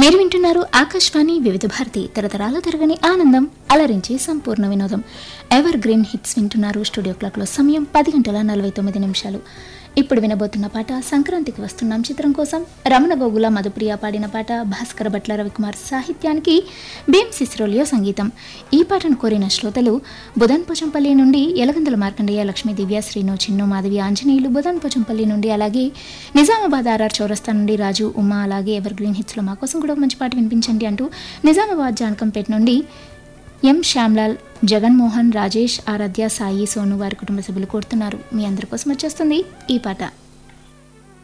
మీరు వింటున్నారు ఆకాశవాణి వివిధ భారతి తరతరాల తరగని ఆనందం అలరించి సంపూర్ణ వినోదం ఎవర్ గ్రీన్ హిట్స్ వింటున్నారు స్టూడియో క్లాక్లో సమయం పది గంటల నలభై తొమ్మిది నిమిషాలు ఇప్పుడు వినబోతున్న పాట సంక్రాంతికి వస్తున్నాం చిత్రం కోసం రమణ గోగుల మధుప్రియ పాడిన పాట భాస్కర భట్ల రవికుమార్ సాహిత్యానికి భీమ్ సిస్రోలియో సంగీతం ఈ పాటను కోరిన శ్రోతలు బుధన్ పోచంపల్లి నుండి ఎలగందుల మార్కండేయ లక్ష్మీ దివ్య శ్రీను చిన్ను మాధవి ఆంజనేయులు బుధన్ పోచంపల్లి నుండి అలాగే నిజామాబాద్ ఆర్ఆర్ చౌరస్తా నుండి రాజు ఉమా అలాగే ఎవర్ గ్రీన్ హిట్స్లో మా కోసం కూడా ఒక మంచి పాట వినిపించండి అంటూ నిజామాబాద్ జానకంపేట నుండి ఎం శ్యామ్లాల్ జగన్మోహన్ రాజేష్ ఆరాధ్య సాయి సోను వారి కుటుంబ సభ్యులు కోరుతున్నారు మీ అందరి కోసం వచ్చేస్తుంది ఈ పాట